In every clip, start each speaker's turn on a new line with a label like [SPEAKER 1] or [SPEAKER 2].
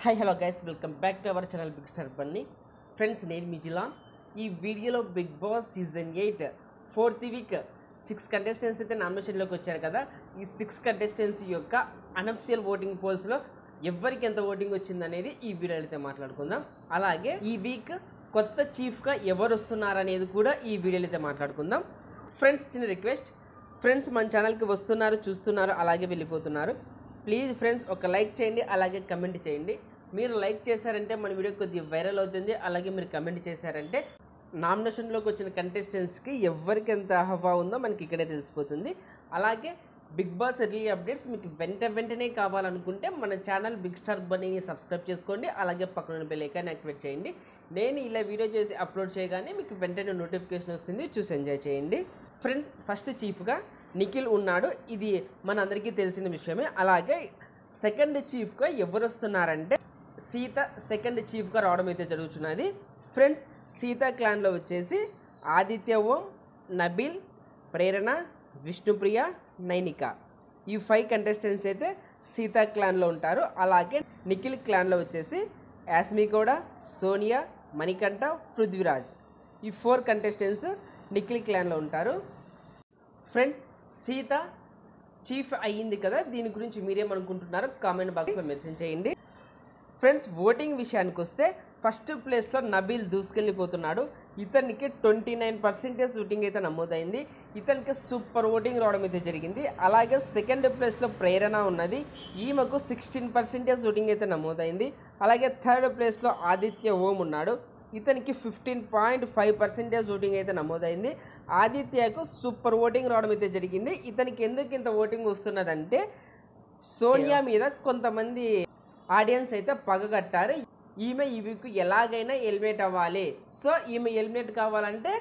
[SPEAKER 1] hi hello guys welcome back to our channel big star Bunny friends నేను మీ జిలా ఈ వీడియోలో Bigg Boss season eight fourth week six contestants అయితే నామినేషన్లోకి వచ్చారు కదా ఈ సిక్స్ కంటెస్టెంట్స్ యొక్క అనఫిషియల్ ఓటింగ్ పోల్స్లో ఎవరికి ఎంత ఓటింగ్ వచ్చిందనేది ఈ వీడియోలో అయితే మాట్లాడుకుందాం అలాగే ఈ వీక్ కొత్త చీఫ్గా ఎవరు వస్తున్నారనేది కూడా ఈ వీడియోలో అయితే మాట్లాడుకుందాం ఫ్రెండ్స్ చిన్న రిక్వెస్ట్ ఫ్రెండ్స్ మన ఛానల్కి వస్తున్నారు చూస్తున్నారు అలాగే వెళ్ళిపోతున్నారు ప్లీజ్ ఫ్రెండ్స్ ఒక లైక్ చేయండి అలాగే కమెంట్ చేయండి మీరు లైక్ చేశారంటే మన వీడియో కొద్దిగా వైరల్ అవుతుంది అలాగే మీరు కమెంట్ చేశారంటే నామినేషన్లోకి వచ్చిన కంటెస్టెంట్స్కి ఎవరికి ఎంత హవా ఉందో మనకి ఇక్కడే తెలిసిపోతుంది అలాగే బిగ్ బాస్ ఎర్లీ అప్డేట్స్ మీకు వెంట వెంటనే కావాలనుకుంటే మన ఛానల్ బిగ్ స్టార్ బన్నీని సబ్స్క్రైబ్ చేసుకోండి అలాగే పక్కన బెల్ ఐకాన్ యాక్టివేట్ చేయండి నేను ఇలా వీడియో చేసి అప్లోడ్ చేయగానే మీకు వెంటనే నోటిఫికేషన్ వస్తుంది చూసి ఎంజాయ్ చేయండి ఫ్రెండ్స్ ఫస్ట్ చీఫ్గా నిఖిల్ ఉన్నాడు ఇది మన అందరికీ తెలిసిన విషయమే అలాగే సెకండ్ చీఫ్గా ఎవరు వస్తున్నారంటే సీత సెకండ్ చీఫ్గా రావడం అయితే జరుగుతున్నది ఫ్రెండ్స్ సీత క్లాన్లో వచ్చేసి ఆదిత్య ఓం నబిల్ ప్రేరణ విష్ణుప్రియ నైనిక ఈ ఫైవ్ కంటెస్టెంట్స్ అయితే సీతా క్లాన్లో ఉంటారు అలాగే నిఖిల్ క్లాన్లో వచ్చేసి యాస్మి గౌడ సోనియా మణికంఠ పృథ్వీరాజ్ ఈ ఫోర్ కంటెస్టెంట్స్ నిఖిల్ క్లాన్లో ఉంటారు ఫ్రెండ్స్ సీత చీఫ్ అయ్యింది కదా దీని గురించి మీరేమనుకుంటున్నారో కామెంట్ బాక్స్లో మెన్షన్ చేయండి ఫ్రెండ్స్ ఓటింగ్ విషయానికి వస్తే ఫస్ట్ ప్లేస్లో నబీల్ దూసుకెళ్ళిపోతున్నాడు ఇతనికి ట్వంటీ నైన్ పర్సెంటేజ్ ఓటింగ్ అయితే నమోదైంది ఇతనికి సూపర్ ఓటింగ్ రావడం అయితే జరిగింది అలాగే సెకండ్ ప్లేస్లో ప్రేరణ ఉన్నది ఈమెకు సిక్స్టీన్ పర్సెంటేజ్ ఓటింగ్ అయితే నమోదైంది అలాగే థర్డ్ ప్లేస్లో ఆదిత్య ఓం ఉన్నాడు ఇతనికి fifteen point five percentage voting అయితే నమోదైంది ఆదిత్యకు సూపర్ ఓటింగ్ రావడం అయితే జరిగింది ఇతనికి ఎందుకు ఇంత ఓటింగ్ వస్తున్నదంటే సోనియా మీద కొంతమంది ఆడియన్స్ అయితే పగగట్టారు ఈమె ఈ వీక్ ఎలాగైనా ఎలిమినేట్ అవ్వాలి సో ఈమె ఎలిమినేట్ కావాలంటే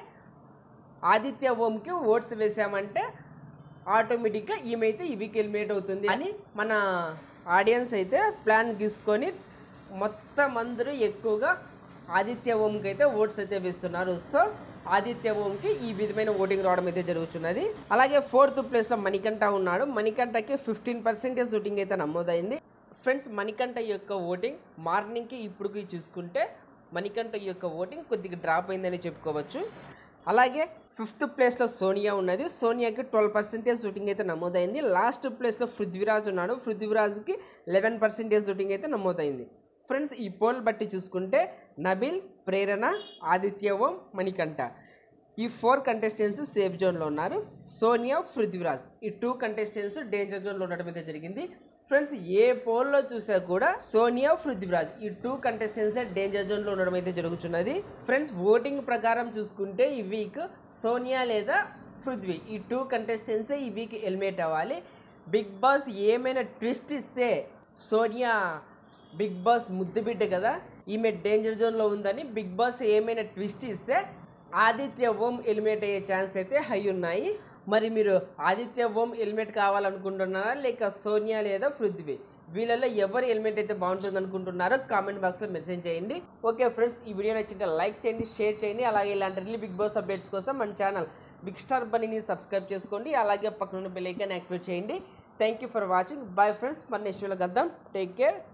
[SPEAKER 1] ఆదిత్య ఓంకి ఓట్స్ వేసామంటే ఆటోమేటిక్గా ఈమె అయితే ఈ వీక్ ఎలిమినేట్ అవుతుంది అని మన ఆడియన్స్ అయితే ప్లాన్ గీసుకొని మొత్తం అందరూ ఎక్కువగా ఆదిత్య ఓంకి అయితే ఓట్స్ అయితే వేస్తున్నారు సో ఆదిత్య ఓంకి ఈ విధమైన ఓటింగ్ రావడం అయితే జరుగుతున్నది అలాగే ఫోర్త్ ప్లేస్లో మణికంఠ ఉన్నాడు మణికంఠకి ఫిఫ్టీన్ పర్సెంటేజ్ ఓటింగ్ అయితే నమోదైంది ఫ్రెండ్స్ మణికంఠ యొక్క ఓటింగ్ మార్నింగ్కి ఇప్పుడుకి చూసుకుంటే మణికంఠ యొక్క ఓటింగ్ కొద్దిగా డ్రాప్ అయిందని చెప్పుకోవచ్చు అలాగే ఫిఫ్త్ ప్లేస్లో సోనియా ఉన్నది సోనియాకి ట్వెల్వ్ పర్సెంటేజ్ ఓటింగ్ అయితే నమోదైంది లాస్ట్ ప్లేస్లో పృథ్వీరాజ్ ఉన్నాడు పృథ్వీరాజ్కి లెవెన్ పర్సెంటేజ్ ఓటింగ్ అయితే నమోదైంది ఫ్రెండ్స్ ఈ పోల్ బట్టి చూసుకుంటే నబిల్ ప్రేరణ ఆదిత్య ఓం మణికంఠ ఈ ఫోర్ కంటెస్టెంట్స్ సేఫ్ జోన్లో ఉన్నారు సోనియా పృథ్వీరాజ్ ఈ టూ కంటెస్టెంట్స్ డేంజర్ జోన్లో ఉండడం అయితే జరిగింది ఫ్రెండ్స్ ఏ పోల్లో చూసా కూడా సోనియా పృథ్వీరాజ్ ఈ టూ కంటెస్టెంట్స్ డేంజర్ జోన్లో ఉండడం అయితే జరుగుతున్నది ఫ్రెండ్స్ ఓటింగ్ ప్రకారం చూసుకుంటే ఈ వీక్ సోనియా లేదా పృథ్వీ ఈ టూ కంటెస్టెంట్సే ఈ వీక్ ఎలిమినేట్ అవ్వాలి బిగ్ బాస్ ఏమైనా ట్విస్ట్ ఇస్తే సోనియా బిగ్ బాస్ ముద్దు బిడ్డ కదా ఈమె డేంజర్ జోన్లో ఉందని బిగ్ బాస్ ఏమైనా ట్విస్ట్ ఇస్తే ఆదిత్య ఓం ఎలిమినేట్ అయ్యే ఛాన్స్ అయితే హై ఉన్నాయి మరి మీరు ఆదిత్య ఓం ఎలిమినేట్ కావాలనుకుంటున్నారా లేక సోనియా లేదా పృథ్వీ వీళ్ళలో ఎవరు ఎలిమెంట్ అయితే బాగుంటుంది అనుకుంటున్నారో కామెంట్ బాక్స్లో మెసేజ్ చేయండి ఓకే ఫ్రెండ్స్ ఈ వీడియో నచ్చింటే లైక్ చేయండి షేర్ చేయండి అలాగే ఇలాంటి రిలీ బిగ్ బాస్ అప్డేట్స్ కోసం మన ఛానల్ బిగ్ స్టార్ బనీని సబ్స్క్రైబ్ చేసుకోండి అలాగే పక్కన బెల్ ఐకాన్ యాక్టివేట్ చేయండి thank you for watching bye friends మన నెక్స్ట్ వీడియోలో కద్దాం టేక్ కేర్